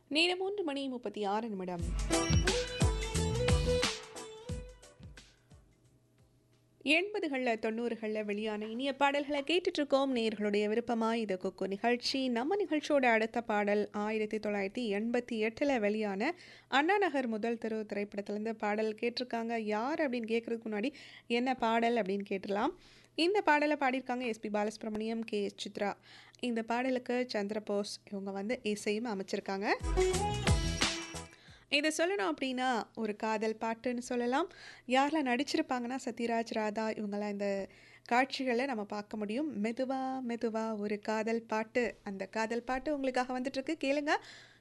நேரம் மூன்று மணி முப்பத்தி ஆறு நிமிடம் எண்பதுகளில் தொண்ணூறுகளில் வெளியான இனிய பாடல்களை கேட்டுட்டு இருக்கோம் நேர்களுடைய விருப்பமாக இது குக்கு நிகழ்ச்சி நம்ம நிகழ்ச்சியோட அடுத்த பாடல் ஆயிரத்தி தொள்ளாயிரத்தி எண்பத்தி எட்டில் வெளியான அண்ணா நகர் முதல் தெரு திரைப்படத்துலேருந்து பாடல் கேட்டிருக்காங்க யார் அப்படின்னு கேட்குறதுக்கு முன்னாடி என்ன பாடல் அப்படின்னு கேட்டுடலாம் இந்த பாடலை பாடியிருக்காங்க SP Balasubrahmanyam K S Chithra இந்த பாடலுக்கு சந்திரபோஸ் இவங்க வந்து இசையும் அமைச்சிருக்காங்க இதை சொல்லணும் அப்படின்னா ஒரு காதல் பாட்டுன்னு சொல்லலாம் யாரெல்லாம் நடிச்சிருப்பாங்கன்னா சத்யராஜ் ராதா இவங்கெல்லாம் இந்த காட்சிகளை நம்ம பார்க்க முடியும் மெதுவா மெதுவா ஒரு காதல் பாட்டு அந்த காதல் பாட்டு உங்களுக்காக வந்துட்டு இருக்கு கேளுங்க